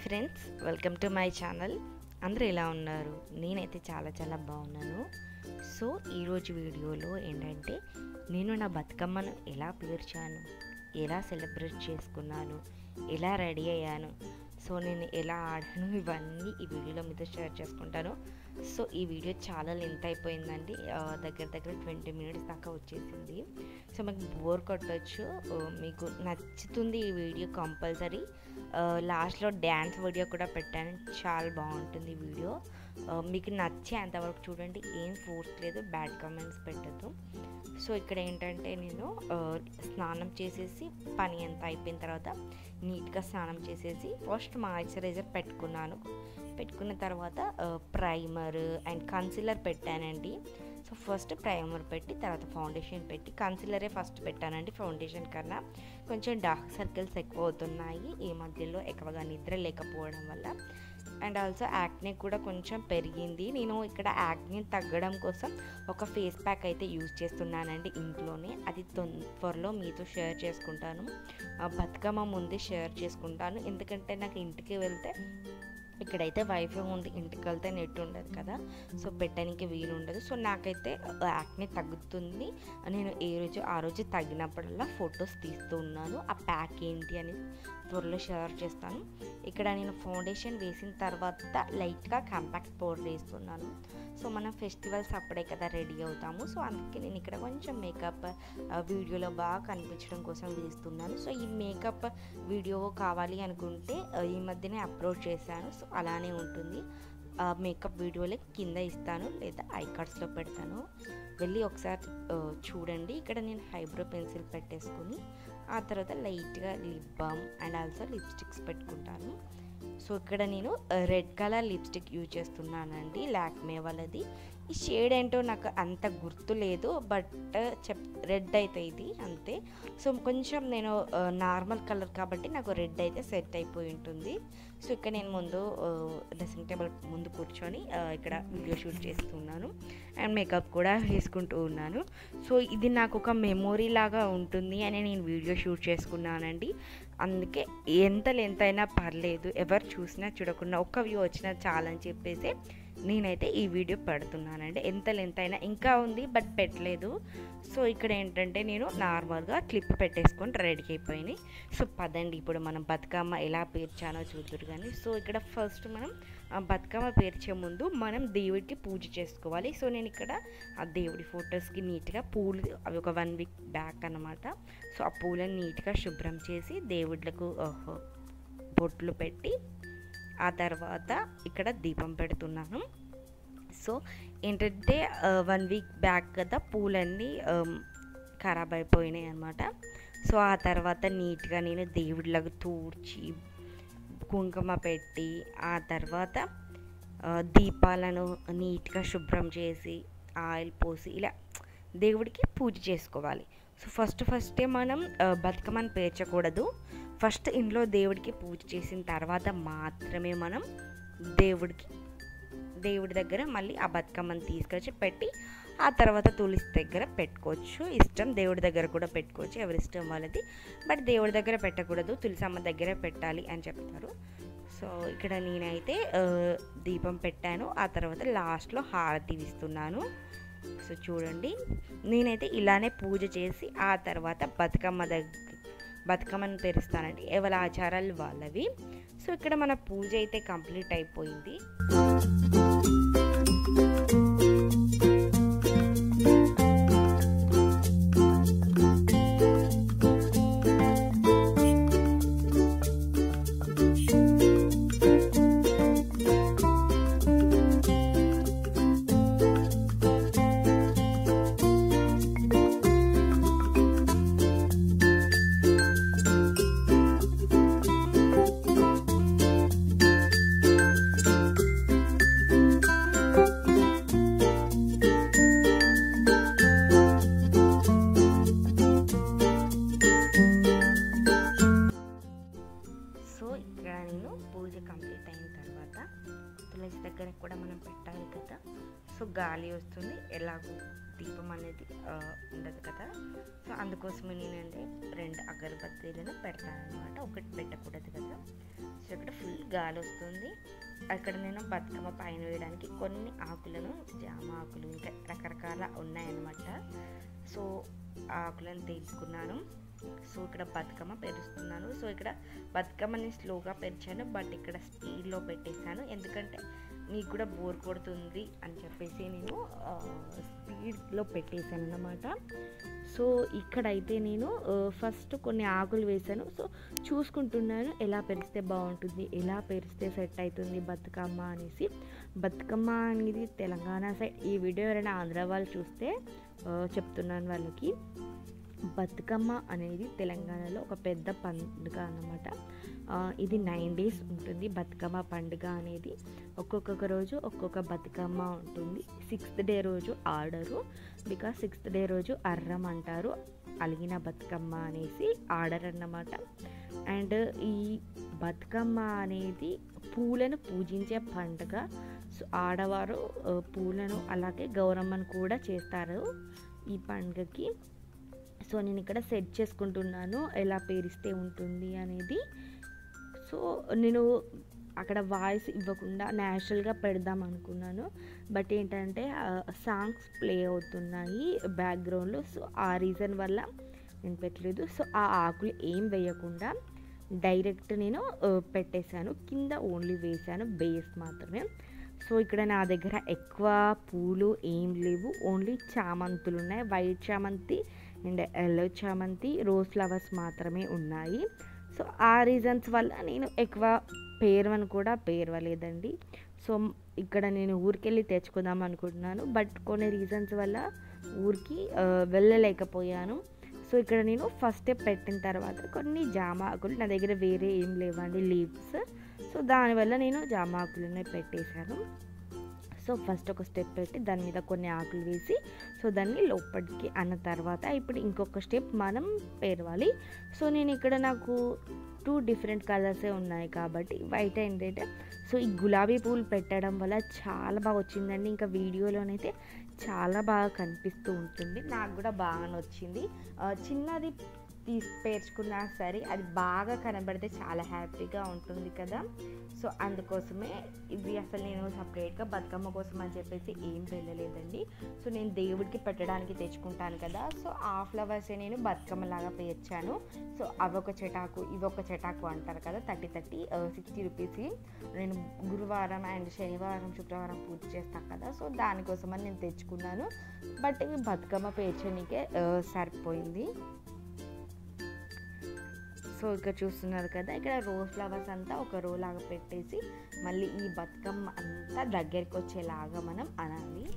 friends welcome to my channel అందరూ ఎలా ఉన్నారు నేనైతే చాలా చాలా బాగున్నాను సో ఈరోజు వీడియోలో ఏంటంటే నేను నా బతుకమ్మను ఎలా పేర్చాను ఎలా సెలబ్రేట్ చేసుకున్నాను ఎలా రెడీ అయ్యాను సో నేను ఎలా ఆడాను ఇవన్నీ ఈ వీడియోలో మీతో షేర్ చేసుకుంటాను సో ఈ వీడియో చాలా లెంత్ అయిపోయిందండి ఆ, దగ్గర దగ్గర ట్వంటీ మినిట్స్ దాకా వచ్చేసింది సో మీకు బోర్ కొట్టచ్చు ఆ, మీకు నచ్చుతుంది ఈ వీడియో కంపల్సరీ లాస్ట్లో డ్యాన్స్ వీడియో కూడా పెట్టాను చాలా బాగుంటుంది ఈ వీడియో ఆ, మీకు నచ్చే అంతవరకు చూడండి ఏం ఫోర్స్ లేదు బ్యాడ్ కామెంట్స్ పెట్టద్దు సో ఇక్కడ ఏంటంటే నేను ఆ, స్నానం చేసేసి పని అంతా అయిపోయిన తర్వాత నీట్గా స్నానం చేసేసి ఫస్ట్ మాయిశ్చరైజర్ పెట్టుకున్నాను పెట్టుకున్న తర్వాత ప్రైమర్ అండ్ కన్సిలర్ పెట్టానండి సో ఫస్ట్ ప్రైమర్ పెట్టి తర్వాత ఫౌండేషన్ పెట్టి కన్సిలరే ఫస్ట్ పెట్టానండి ఫౌండేషన్ కన్నా కొంచెం డార్క్ సర్కిల్స్ ఎక్కువ అవుతున్నాయి ఈ మధ్యలో ఎక్కువగా నిద్ర లేకపోవడం వల్ల అండ్ ఆల్సో యాక్నే కూడా కొంచెం పెరిగింది నేను ఇక్కడ యాక్ని తగ్గడం కోసం ఒక ఫేస్ ప్యాక్ అయితే యూజ్ చేస్తున్నానండి ఇంట్లోనే అది తొం- త్వరలో మీతో షేర్ చేసుకుంటాను ఆ బతుకమ్మ ముందే షేర్ చేసుకుంటాను ఎందుకంటే నాకు ఇంటికి వెళ్తే ఇక్కడైతే వైఫై ఉంది ఇంటికి వెళ్తే నెట్ ఉండదు కదా సో పెట్టడానికి వీలు ఉండదు సో నాకైతే యాక్నే తగ్గుతుంది నేను ఏ రోజు ఆ రోజు తగ్గినప్పుడల్లా ఫొటోస్ తీస్తూ ఉన్నాను ఆ ప్యాక్ ఏంటి అని త్వరలో షేర్ చేస్తాను ఇక్కడ నేను ఫౌండేషన్ వేసిన తర్వాత లైట్గా కాంపాక్ట్ పౌడర్ వేస్తున్నాను సో మనం ఫెస్టివల్స్ అప్పుడే కదా రెడీ అవుతాము సో అందుకే నేను ఇక్కడ కొంచెం మేకప్ వీడియోలో బాగా కనిపించడం కోసం వేస్తున్నాను సో ఈ మేకప్ వీడియో కావాలి అనుకుంటే ఆ, ఈ మధ్యనే అప్లోడ్ చేశాను సో అలానే ఉంటుంది ఆ మేకప్ వీడియోలే కింద ఇస్తాను లేదా ఐకార్డ్స్లో పెడతాను వెళ్ళి ఒకసారి ఆ, చూడండి ఇక్కడ నేను హైబ్రో పెన్సిల్ పెట్టేసుకుని ఆ తర్వాత లైట్గా lip balm and also lipsticks పెట్టుకుంటాను సో ఇక్కడ నేను రెడ్ కలర్ లిప్స్టిక్ యూజ్ చేస్తున్నానండి లాక్మే వాళ్ళది ఈ షేడ్ ఏంటో నాకు అంత గుర్తు లేదు బట్ చెప్ రెడ్ అయితే ఇది అంతే సో కొంచెం నేను నార్మల్ కలర్ కాబట్టి నాకు రెడ్ అయితే సెట్ అయిపోయి ఉంటుంది సో ఇక్కడ నేను ముందు డ్రెస్సింగ్ టేబుల్ ముందు కూర్చొని ఆ, ఇక్కడ వీడియో షూట్ చేస్తున్నాను అండ్ మేకప్ కూడా వేసుకుంటూ ఉన్నాను సో ఇది నాకు ఒక మెమొరీ లాగా ఉంటుంది అని నేను వీడియో షూట్ చేసుకున్నానండి అందుకే ఎంత లెంత్ అయినా పర్లేదు ఎవరు చూసినా చూడకుండా ఒక్క వ్యూ వచ్చినా చాలని చెప్పేసి నేనైతే ఈ వీడియో పెడుతున్నానండి ఎంత లెంత్ అయినా ఇంకా ఉంది బట్ పెట్టలేదు సో ఇక్కడ ఏంటంటే నేను నార్మల్గా క్లిప్ పెట్టేసుకొని రెడీ అయిపోయినాయి సో పదండి ఇప్పుడు మనం బతుకమ్మ ఎలా పేర్చానో చూద్దురు కానీ సో ఇక్కడ ఫస్ట్ మనం ఆ బతుకమ్మ పేర్చే ముందు మనం దేవుడికి పూజ చేసుకోవాలి సో నేను ఇక్కడ ఆ దేవుడి ఫొటోస్కి నీట్గా పూలు అవి ఒక వన్ వీక్ బ్యాక్ అన్నమాట సో ఆ పూలను నీట్గా శుభ్రం చేసి దేవుళ్ళకు ఆహ్, బొట్లు పెట్టి ఆ తర్వాత ఇక్కడ దీపం పెడుతున్నాను సో ఏంటంటే వన్ వీక్ బ్యాక్ కదా పూలన్నీ ఆమ్, ఖరాబ్ అయిపోయినాయి అనమాట సో ఆ తర్వాత నీట్గా నేను దేవుళ్ళకు తూడ్చి కుంకుమ పెట్టి ఆ తర్వాత ఆ, దీపాలను నీట్గా శుభ్రం చేసి ఆయిల్ పోసి ఇలా దేవుడికి పూజ చేసుకోవాలి సో ఫస్ట్ ఫస్టే మనం ఆ, బతుకమ్మని పేర్చకూడదు ఫస్ట్ ఇంట్లో దేవుడికి పూజ చేసిన తర్వాత మాత్రమే మనం దేవుడికి దేవుడి దగ్గర మళ్ళీ ఆ బతుకమ్మని తీసుకొచ్చి పెట్టి ఆ తర్వాత తులసి దగ్గర పెట్టుకోవచ్చు ఇష్టం దేవుడి దగ్గర కూడా పెట్టుకోవచ్చు ఎవరి ఇష్టం వాళ్ళది బట్ దేవుడి దగ్గర పెట్టకూడదు తులసమ్మ దగ్గర పెట్టాలి అని చెప్తారు సో ఇక్కడ నేనైతే ఆ, దీపం పెట్టాను ఆ తర్వాత లాస్ట్లో హారతి ఇస్తున్నాను సో చూడండి నేనైతే ఇలానే పూజ చేసి ఆ తర్వాత బతుకమ్మ దగ్గర బతుకమ్మను పేరుస్తానండి ఎవరి ఆచారాలు వాళ్ళవి సో ఇక్కడ మన పూజ అయితే కంప్లీట్ అయిపోయింది మనం పెట్టాలి కదా సో గాలి వస్తుంది ఎలాగో దీపం అనేది ఆ, ఉండదు కదా సో అందుకోసమే నేనంటే రెండు అగరబత్తీలను పెడతాను అనమాట ఒకటి పెట్టకూడదు కదా సో ఇక్కడ ఫుల్ గాలి వస్తుంది అక్కడ నేను బతుకమ్మ పైన వేయడానికి కొన్ని ఆకులను జామ ఆకులు ఇంకా రకరకాల ఉన్నాయన్నమాట సో ఆ ఆకులను తీసుకున్నాను సో ఇక్కడ బతుకమ్మ పెరుస్తున్నాను సో ఇక్కడ బతుకమ్మని స్లోగా పెంచాను బట్ ఇక్కడ స్పీడ్లో పెట్టేశాను ఎందుకంటే మీకు కూడా బోర్ కొడుతుంది అని చెప్పేసి నేను ఆ, స్పీడ్లో పెట్టేశాను అన్నమాట సో ఇక్కడైతే నేను ఆ, ఫస్ట్ కొన్ని ఆకులు వేశాను సో చూసుకుంటున్నాను ఎలా పెరిస్తే బాగుంటుంది ఎలా పెరిస్తే సెట్ అవుతుంది బతుకమ్మ అనేసి బతుకమ్మ అనేది తెలంగాణ సైడ్ ఈ వీడియో ఎవరైనా ఆంధ్ర వాళ్ళు చూస్తే ఆ, చెప్తున్నాను వాళ్ళకి బతుకమ్మ అనేది తెలంగాణలో ఒక పెద్ద పండుగ అన్నమాట ఆ, ఇది నైన్ డేస్ ఉంటుంది బతుకమ్మ పండుగ అనేది ఒక్కొక్క రోజు ఒక్కొక్క బతుకమ్మ ఉంటుంది సిక్స్త్ డే రోజు ఆడరు బికాస్ సిక్స్త్ డే రోజు అర్రం అంటారు అలిగిన బతుకమ్మ అనేసి ఆడరు అన్నమాట అండ్ ఈ బతుకమ్మ అనేది పూలను పూజించే పండుగ సో ఆడవారు ఆ, పూలను అలాగే గౌరమ్మను కూడా చేస్తారు ఈ పండుగకి సో నేను ఇక్కడ సెట్ చేసుకుంటున్నాను ఎలా పేరిస్తే ఉంటుంది అనేది సో నేను అక్కడ వాయిస్ ఇవ్వకుండా న్యాచురల్గా పెడదాం అనుకున్నాను బట్ ఏంటంటే సాంగ్స్ ప్లే అవుతున్నాయి బ్యాక్గ్రౌండ్లో సో ఆ రీజన్ వల్ల నేను పెట్టలేదు సో ఆ ఆకులు ఏం వేయకుండా డైరెక్ట్ నేను ఆ, పెట్టేశాను కింద ఓన్లీ వేసాను బేస్ మాత్రమే సో ఇక్కడ నా దగ్గర ఎక్కువ పూలు ఏం లేవు ఓన్లీ చామంతులు ఉన్నాయి వైట్ చామంతి అండ్ ఎల్లో చామంతి రోజ్ ఫ్లవర్స్ మాత్రమే ఉన్నాయి సో ఆ రీజన్స్ వల్ల నేను ఎక్కువ పేర్వను కూడా పేర్వలేదండి సో ఇక్కడ నేను ఊరికెళ్ళి తెచ్చుకుందాం అనుకుంటున్నాను బట్ కొన్ని రీజన్స్ వల్ల ఊరికి ఆ, వెళ్ళలేకపోయాను సో ఇక్కడ నేను ఫస్ట్ పెట్టిన తర్వాత కొన్ని జామ ఆకులు నా దగ్గర వేరే ఏం లేవండి లీవ్స్ సో దానివల్ల నేను జామ ఆకులనే పెట్టేశాను సో ఫస్ట్ ఒక స్టెప్ పెట్టి దాని మీద కొన్ని ఆకులు వేసి సో దాన్ని లోపలికి అన్న తర్వాత ఇప్పుడు ఇంకొక స్టెప్ మనం పేరవాలి సో నేను ఇక్కడ నాకు టూ డిఫరెంట్ కలర్సే ఉన్నాయి కాబట్టి వైట్ అండ్ రెడ్ సో ఈ గులాబీ పూలు పెట్టడం వల్ల చాలా బాగా వచ్చిందండి ఇంకా వీడియోలోనైతే చాలా బాగా కనిపిస్తూ ఉంటుంది నాకు కూడా బాగా నచ్చింది ఆ, చిన్నది తీసి పేర్చుకున్నా సరే అది బాగా కనబడితే చాలా హ్యాపీగా ఉంటుంది కదా సో అందుకోసమే ఇవి అసలు నేను సపరేట్గా బతుకమ్మ కోసం అని చెప్పేసి ఏం వెళ్ళలేదండి సో నేను దేవుడికి పెట్టడానికి తెచ్చుకుంటాను కదా సో ఆ ఫ్లవర్సే నేను బతుకమ్మ లాగా పేర్చాను సో అవి ఒక చెటాకు ఇవి ఒక చెటాకు అంటారు కదా థర్టీ థర్టీ సిక్స్టీ రూపీస్కి నేను గురువారం అండ్ శనివారం శుక్రవారం పూజ చేస్తాను కదా సో దానికోసమని నేను తెచ్చుకున్నాను బట్ ఇవి బతుకమ్మ పేర్చడానికే ఆ, సరిపోయింది సో ఇక్కడ చూస్తున్నారు కదా ఇక్కడ రోజ్ ఫ్లవర్స్ అంతా ఒక రో లాగా పెట్టేసి మళ్ళీ ఈ బతుకమ్మ అంతా దగ్గరికి వచ్చేలాగా మనం అనాలి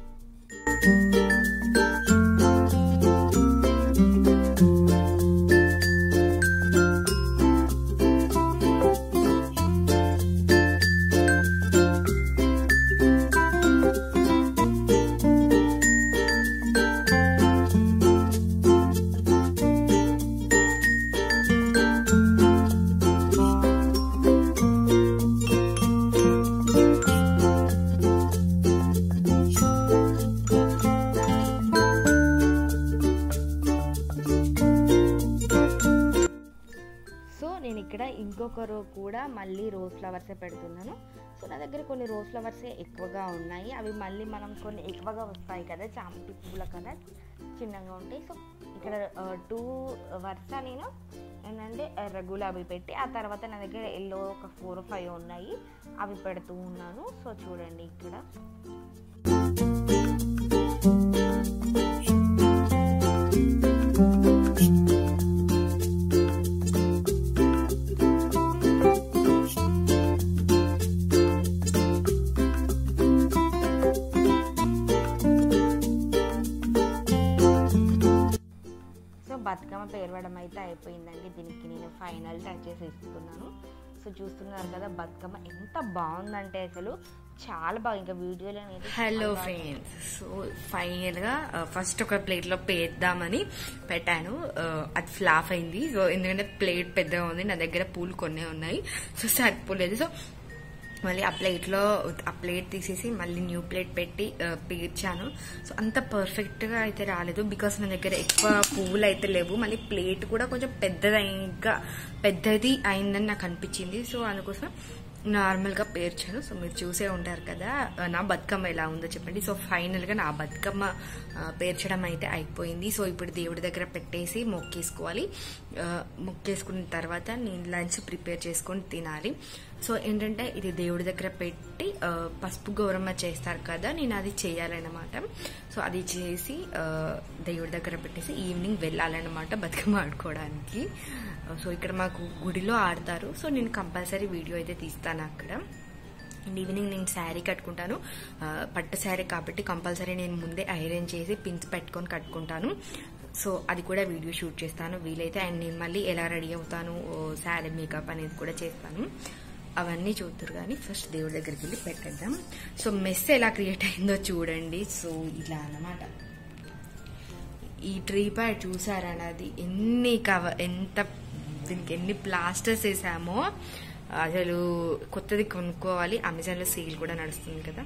సో నేను ఇక్కడ ఇంకొక రో కూడా మళ్ళీ రోజ్ ఫ్లవర్సే పెడుతున్నాను సో నా దగ్గర కొన్ని రోజ్ ఫ్లవర్సే ఎక్కువగా ఉన్నాయి అవి మళ్ళీ మనం కొన్ని ఎక్కువగా వస్తాయి కదా చామంతి పువ్వుల కలర్ చిన్నగా ఉంటాయి సో ఇక్కడ టూ వరుస నేను ఏంటంటే ఎర్ర గులాబీ పెట్టి ఆ తర్వాత నా దగ్గర ఎల్లో ఒక ఫోర్ ఫైవ్ ఉన్నాయి అవి పెడుతూ ఉన్నాను సో చూడండి ఇక్కడ సో బతుకమ్మ పేరవడం అయితే అయిపోయిందండి దీనికి నేను ఫైనల్ టచెస్ ఇస్తున్నాను సో చూస్తున్నారు కదా బతుకమ్మ ఎంత బాగుందంటే అసలు చాలా బాగా ఇంకా వీడియోలో అనేది హలో ఫ్రెండ్స్ సో ఫైనల్గా ఫస్ట్ ఒక ప్లేట్లో పేద్దామని పెట్టాను ఆ, అది ఫ్లాప్ అయింది సో ఎందుకంటే ప్లేట్ పెద్దగా ఉంది నా దగ్గర పూలు కొన్నే ఉన్నాయి సో సరిపోలేదు సో మళ్ళీ ఆ ప్లేట్లో ఆ ప్లేట్ తీసేసి మళ్ళీ న్యూ ప్లేట్ పెట్టి ఆ, పేర్చాను సో అంత పర్ఫెక్ట్గా అయితే రాలేదు బికాస్ నా దగ్గర ఎక్కువ పువ్వులు అయితే లేవు మళ్ళీ ప్లేట్ కూడా కొంచెం పెద్దదైగా పెద్దది అయిందని నాకు అనిపించింది సో అందుకోసం నార్మల్గా పేర్చాను సో మీరు చూసే ఉంటారు కదా ఆ, నా బతుకమ్మ ఎలా ఉందో చెప్పండి సో ఫైనల్గా నా బతుకమ్మ ఆ, పేర్చడం అయితే అయిపోయింది సో ఇప్పుడు దేవుడి దగ్గర పెట్టేసి మొక్కేసుకోవాలి ఆ, మొక్కేసుకున్న తర్వాత నేను లంచ్ ప్రిపేర్ చేసుకొని తినాలి సో ఏంటంటే ఇది దేవుడి దగ్గర పెట్టి ఆ, పసుపు గౌరమ్మ చేస్తారు కదా నేను అది చేయాలన్నమాట సో అది చేసి ఆ, దేవుడి దగ్గర పెట్టేసి ఈవినింగ్ వెళ్ళాలన్నమాట బతుకమ్మ ఆడుకోవడానికి సో ఇక్కడ మాకు గుడిలో ఆడతారు సో నేను కంపల్సరీ వీడియో అయితే తీస్తాను అక్కడ అండ్ ఈవినింగ్ నేను శారీ కట్టుకుంటాను ఆ, పట్టు శారీ కాబట్టి కంపల్సరీ నేను ముందే ఐరన్ చేసి పిన్స్ పెట్టుకొని కట్టుకుంటాను సో అది కూడా వీడియో షూట్ చేస్తాను వీలైతే అండ్ నేను మళ్ళీ ఎలా రెడీ అవుతాను శారీ మేకప్ అనేది కూడా చేస్తాను అవన్నీ చూద్దరు కానీ ఫస్ట్ దేవుడి దగ్గరికి వెళ్ళి పెట్టేద్దాం సో మెస్ ఎలా క్రియేట్ అయిందో చూడండి సో ఇలా అన్నమాట ఈ ట్రీ ప్యాడ్ చూసారని అది ఎన్ని కవ ఎంత దీనికి ఎన్ని ప్లాస్టర్స్ వేసామో అసలు కొత్తది కొనుక్కోవాలి అమెజాన్లో సేల్ కూడా నడుస్తుంది కదా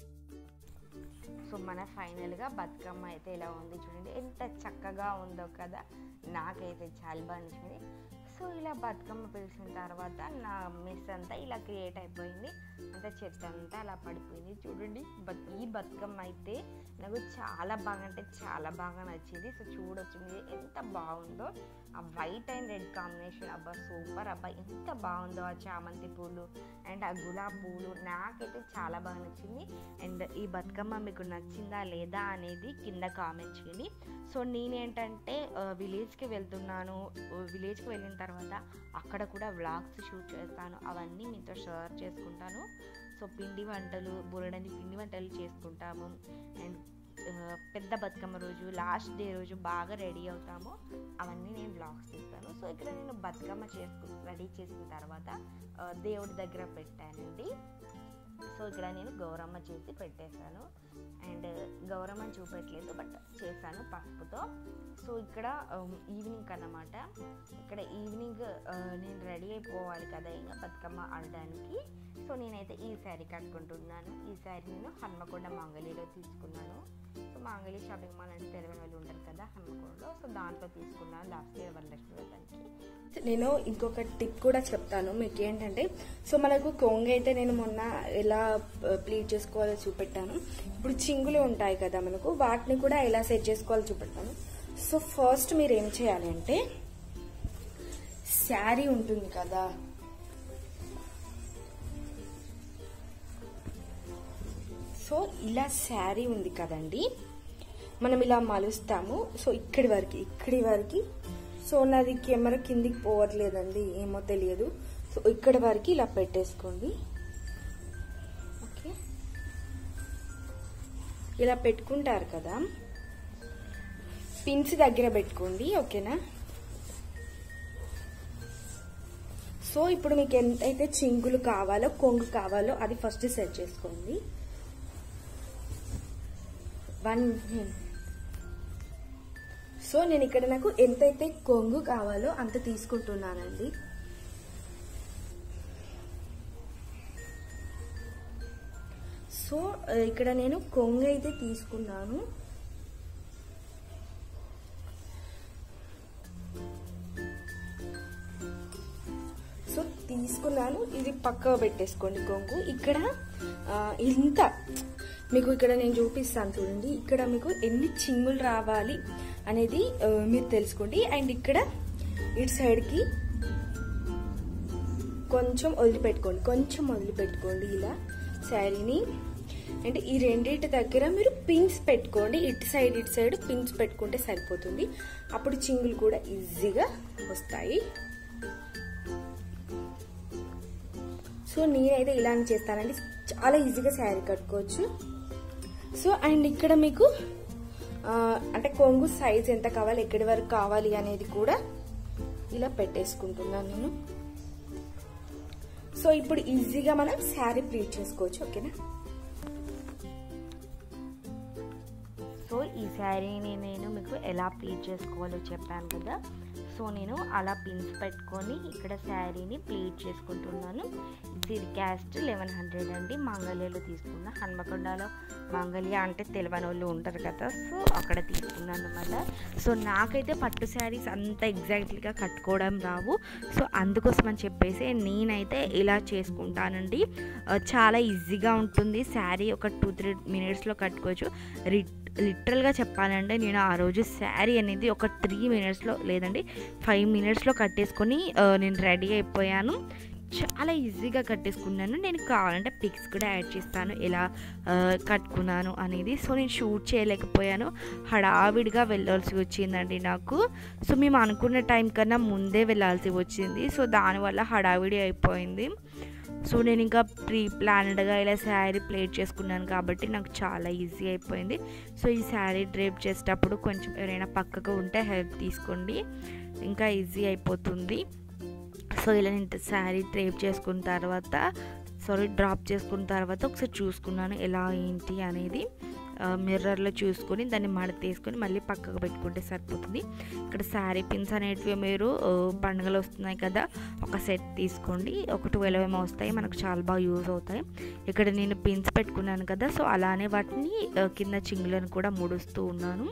సో మన ఫైనల్గా బతుకమ్మ అయితే ఇలా ఉంది చూడండి ఎంత చక్కగా ఉందో కదా నాకైతే చాలా బాగా నచ్చింది సో ఇలా బతుకమ్మ పిలిచిన తర్వాత నా మిస్ అంతా ఇలా క్రియేట్ అయిపోయింది అంత చెత్త అంతా అలా పడిపోయింది చూడండి బత్ ఈ బతుకమ్మ అయితే నాకు చాలా బాగా అంటే చాలా బాగా నచ్చింది సో చూడొచ్చు మీరు ఎంత బాగుందో ఆ వైట్ అండ్ రెడ్ కాంబినేషన్ అబ్బా సూపర్ అబ్బా ఎంత బాగుందో ఆ చామంతి పూలు అండ్ ఆ గులాబీ పూలు నాకైతే చాలా బాగా నచ్చింది అండ్ ఈ బతుకమ్మ మీకు నచ్చిందా లేదా అనేది కింద కామెంట్ చేయండి సో నేనేంటంటే విలేజ్కి వెళ్తున్నాను విలేజ్కి వెళ్ళిన తర్వాత అక్కడ కూడా వ్లాగ్స్ షూట్ చేస్తాను అవన్నీ మీతో షేర్ చేసుకుంటాను సో పిండి వంటలు బురడని పిండి వంటలు చేసుకుంటాము అండ్ పెద్ద బతుకమ్మ రోజు లాస్ట్ డే రోజు బాగా రెడీ అవుతాము అవన్నీ నేను బ్లాగ్స్ తీస్తాను సో ఇక్కడ నేను బతుకమ్మ చేసుకు రెడీ చేసిన తర్వాత ఆ, దేవుడి దగ్గర పెట్టానండి సో ఇక్కడ నేను గౌరమ్మ చేసి పెట్టేశాను అండ్ గౌరమ్మని చూపెట్టలేదు బట్ చేశాను పసుపుతో సో ఇక్కడ ఈవినింగ్ అన్నమాట ఇక్కడ ఈవినింగ్ ఆ, నేను రెడీ అయిపోవాలి కదా ఇంకా బతుకమ్మ ఆడడానికి సో నేనైతే ఈ శారీ కట్టుకుంటున్నాను ఈ శారీ నేను హన్మకొండ మంగళిలో తీసుకున్నాను సో మంగళి షాపింగ్ మాల్ అంటే తెలియని వాళ్ళు ఉంటారు కదా హన్మకొండలో సో దాంట్లో తీసుకున్నాను లాస్ట్ ఇయర్ వరలక్ష్మి వ్రతానికి నేను ఇంకొక టిప్ కూడా చెప్తాను మీకు ఏంటంటే సో మనకు కొంగ అయితే నేను మొన్న ఎలా ప్లీట్ చేసుకోవాలో చూపెట్టాను ఇప్పుడు చింగులు ఉంటాయి కదా మనకు వాటిని కూడా ఎలా సెట్ చేసుకోవాలో చూపెడతాను సో ఫస్ట్ మీరు ఏం చేయాలి అంటే శారీ ఉంటుంది కదా సో ఇలా శారీ ఉంది కదండి మనం ఇలా మలుస్తాము సో ఇక్కడి వరకు ఇక్కడి వరకు సో నాది కెమెరా కిందికి పోవట్లేదండి ఏమో తెలియదు సో ఇక్కడి వరకు ఇలా పెట్టేసుకోండి ఓకే ఇలా పెట్టుకుంటారు కదా పిన్స్ దగ్గర పెట్టుకోండి ఓకేనా సో ఇప్పుడు మీకు ఎంతైతే చింగులు కావాలో కొంగు కావాలో అది ఫస్ట్ సెట్ చేసుకోండి వన్ సో నేను ఇక్కడ నాకు ఎంతైతే కొంగు కావాలో అంత తీసుకుంటున్నానండి సో ఆ, ఇక్కడ నేను కొంగు అయితే తీసుకున్నాను సో తీసుకున్నాను ఇది పక్కకు పెట్టేసుకోండి కొంగు ఇక్కడ ఆ, ఇంత మీకు ఇక్కడ నేను చూపిస్తాను చూడండి ఇక్కడ మీకు ఎన్ని చింగులు రావాలి అనేది ఆ, మీరు తెలుసుకోండి అండ్ ఇక్కడ ఇటు సైడ్కి కొంచెం వదిలిపెట్టుకోండి కొంచెం వదిలిపెట్టుకోండి ఇలా శారీని అంటే ఈ రెండింటి దగ్గర మీరు పిన్స్ పెట్టుకోండి ఇటు సైడ్ ఇటు సైడ్ పిన్స్ పెట్టుకుంటే సరిపోతుంది అప్పుడు చింగులు కూడా ఈజీగా వస్తాయి సో నేనైతే ఇలానే చేస్తానండి చాలా ఈజీగా శారీ కట్టుకోవచ్చు సో అండ్ ఇక్కడ మీకు ఆ, అంటే కొంగు సైజ్ ఎంత కావాలి ఎక్కడి వరకు కావాలి అనేది కూడా ఇలా పెట్టేసుకుంటున్నాను నేను సో ఇప్పుడు ఈజీగా మనం శారీ ప్లీట్ చేసుకోవచ్చు ఓకేనా సో ఈ శారీని నేను మీకు ఎలా ప్లీట్ చేసుకోవాలో చెప్పాను కదా సో నేను అలా పిన్స్ పెట్టుకొని ఇక్కడ శారీని ప్లీట్ చేసుకుంటున్నాను ఇది క్యాస్ట్ లెవెన్ హండ్రెడ్ అండి మాంగళ్యలో తీసుకున్న హన్మకొండలో మాంగళ్య అంటే తెలియని వాళ్ళు ఉంటారు కదా సో అక్కడ తీసుకున్నాను అనమాట సో నాకైతే పట్టు శారీస్ అంత ఎగ్జాక్ట్లీగా కట్టుకోవడం రావు సో అందుకోసం అని చెప్పేసి నేనైతే ఇలా చేసుకుంటానండి ఆ, చాలా ఈజీగా ఉంటుంది శారీ ఒక టూ త్రీ మినిట్స్లో కట్టుకోవచ్చు రి లిటరల్గా చెప్పాలంటే నేను ఆ రోజు శారీ అనేది ఒక త్రీ మినిట్స్లో లేదండి ఫైవ్ మినిట్స్లో కట్టేసుకొని ఆ, నేను రెడీ అయిపోయాను చాలా ఈజీగా కట్టేసుకున్నాను నేను కావాలంటే పిక్స్ కూడా యాడ్ చేస్తాను ఎలా ఆ, కట్టుకున్నాను అనేది సో నేను షూట్ చేయలేకపోయాను హడావిడిగా వెళ్ళాల్సి వచ్చిందండి నాకు సో మేము అనుకున్న టైం కన్నా ముందే వెళ్ళాల్సి వచ్చింది సో దానివల్ల హడావిడి అయిపోయింది సో నేను ఇంకా ప్రీ ప్లానెడ్గా ఇలా శారీ ప్లేట్ చేసుకున్నాను కాబట్టి నాకు చాలా ఈజీ అయిపోయింది సో ఈ శారీ డ్రేప్ చేసేటప్పుడు కొంచెం ఎవరైనా పక్కకు ఉంటే హెల్ప్ తీసుకోండి ఇంకా ఈజీ అయిపోతుంది సో ఇలా నేను శారీ డ్రేప్ చేసుకున్న తర్వాత సారీ డ్రాప్ చేసుకున్న తర్వాత ఒకసారి చూసుకున్నాను ఎలా ఏంటి అనేది మిర్రర్లో చూసుకొని దాన్ని మడతేసుకొని మళ్ళీ పక్కకు పెట్టుకుంటే సరిపోతుంది ఇక్కడ శారీ పిన్స్ అనేటివి మీరు ఆ, పండుగలు వస్తున్నాయి కదా ఒక సెట్ తీసుకోండి ఒక ట్వెల్వ్ ఏమో వస్తాయి మనకు చాలా బాగా యూజ్ అవుతాయి ఇక్కడ నేను పిన్స్ పెట్టుకున్నాను కదా సో అలానే వాటిని ఆ, కింద చింగులను కూడా ముడుస్తూ ఉన్నాను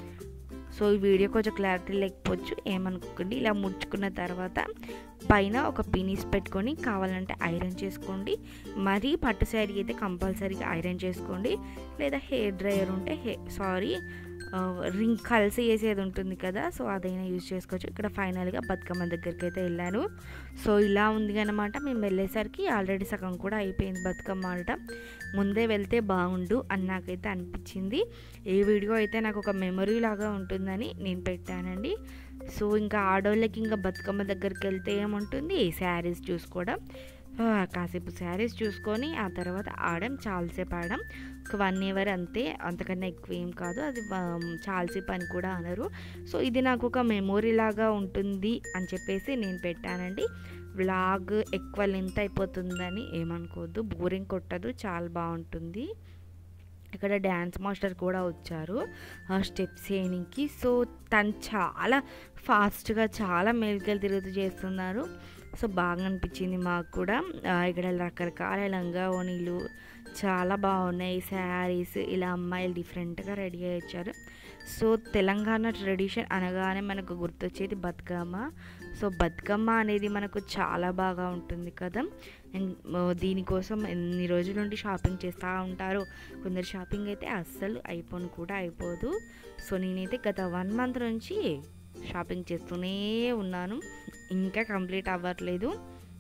సో ఈ వీడియో కొంచెం క్లారిటీ లేకపోవచ్చు ఏమనుకోకండి ఇలా ముడుచుకున్న తర్వాత పైన ఒక పినీస్ పెట్టుకొని కావాలంటే ఐరన్ చేసుకోండి మరీ పట్టు శారీ అయితే కంపల్సరీగా ఐరన్ చేసుకోండి లేదా హెయిర్ డ్రైయర్ ఉంటే హే సారీ రింగ్ కలిసి వేసేది ఉంటుంది కదా సో అదైనా యూజ్ చేసుకోవచ్చు ఇక్కడ ఫైనల్గా బతుకమ్మ దగ్గరికి అయితే వెళ్ళాను సో ఇలా ఉంది అనమాట మేము వెళ్ళేసరికి ఆల్రెడీ సగం కూడా అయిపోయింది బతుకమ్మ ఆడట ముందే వెళ్తే బాగుండు అని నాకైతే అనిపించింది ఈ వీడియో అయితే నాకు ఒక మెమరీ లాగా ఉంటుందని నేను పెట్టానండి సో ఇంకా ఆడవాళ్ళకి ఇంకా బతుకమ్మ దగ్గరికి వెళ్తే ఏముంటుంది శారీస్ చూసుకోవడం ఆ, కాసేపు శారీస్ చూసుకొని ఆ తర్వాత ఆడడం చాలాసేపు ఆడడం ఒక వన్ అవర్ అంతే అంతకన్నా ఎక్కువ ఏం కాదు అది వా- చాలాసేపు అని కూడా అనరు సో ఇది నాకు ఒక మెమొరీ లాగా ఉంటుంది అని చెప్పేసి నేను పెట్టానండి వ్లాగ్ ఎక్కువ లెంత్ అయిపోతుందని ఏమనుకోవద్దు బోరింగ్ కొట్టదు చాలా బాగుంటుంది ఇక్కడ డ్యాన్స్ మాస్టర్ కూడా వచ్చారు ఆ స్టెప్స్ చేయడానికి సో తను చాలా ఫాస్ట్గా చాలా మేలుకెళ్ళి తిరుగుతూ చేస్తున్నారు సో బాగా అనిపించింది మాకు కూడా ఆ, ఇక్కడ రకరకాల లంగా ఓణీలు చాలా బాగున్నాయి శారీస్ ఇలా అమ్మాయిలు డిఫరెంట్గా రెడీ అయ్యి వచ్చారు సో తెలంగాణ ట్రెడిషన్ అనగానే మనకు గుర్తొచ్చేది బతుకమ్మ సో బతుకమ్మ అనేది మనకు చాలా బాగా ఉంటుంది కదా అండ్ దీనికోసం ఎన్ని రోజుల నుండి షాపింగ్ చేస్తూ ఉంటారు కొందరు షాపింగ్ అయితే అస్సలు అయిపోను కూడా అయిపోదు సో నేనైతే గత వన్ మంత్ నుంచి షాపింగ్ చేస్తూనే ఉన్నాను ఇంకా కంప్లీట్ అవ్వట్లేదు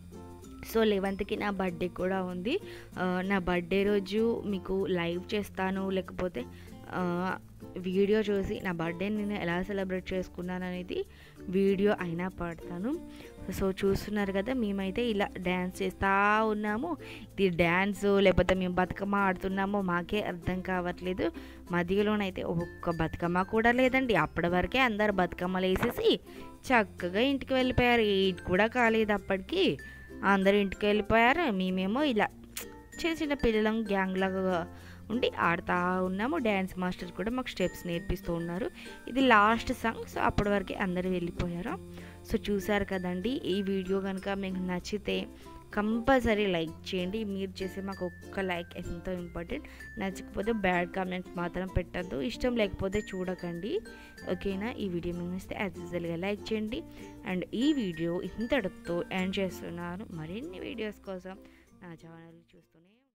సో లెవెంత్కి నా బర్త్డే కూడా ఉంది ఆ, నా బర్త్డే రోజు మీకు లైవ్ చేస్తాను లేకపోతే ఆ, వీడియో చూసి నా బర్త్డే నేను ఎలా సెలబ్రేట్ చేసుకున్నాను అనేది వీడియో అయినా పడతాను సో చూస్తున్నారు కదా మేమైతే ఇలా డ్యాన్స్ చేస్తూ ఉన్నాము ఇది డ్యాన్స్ లేకపోతే మేము బతుకమ్మ ఆడుతున్నామో మాకే అర్థం కావట్లేదు మధ్యలోనైతే ఒక్క బతుకమ్మ కూడా లేదండి అప్పటి వరకే అందరు బతుకమ్మలు వేసేసి చక్కగా ఇంటికి వెళ్ళిపోయారు ఎయిట్ కూడా కాలేదు అప్పటికి అందరూ ఇంటికి వెళ్ళిపోయారు మేమేమో ఇలా చిన్న చిన్న పిల్లలం గ్యాంగ్ లాగా ఉండి ఆడుతూ ఉన్నాము డ్యాన్స్ మాస్టర్ కూడా మాకు స్టెప్స్ నేర్పిస్తూ ఉన్నారు ఇది లాస్ట్ సాంగ్ సో అప్పటి వరకే అందరూ వెళ్ళిపోయారు సో చూసారు కదండి ఈ వీడియో కనుక మీకు నచ్చితే కంపల్సరీ లైక్ చేయండి మీరు చేసే మాకు ఒక్క లైక్ ఎంతో ఇంపార్టెంట్ నచ్చకపోతే బ్యాడ్ కామెంట్స్ మాత్రం పెట్టద్దు ఇష్టం లేకపోతే చూడకండి ఓకేనా ఈ వీడియో మీకు నచ్చితే యాజ్ యూజువల్గా లైక్ చేయండి అండ్ ఈ వీడియో ఇంతటితో ఎండ్ చేస్తున్నాను మరిన్ని వీడియోస్ కోసం నా ఛానల్ చూస్తూనే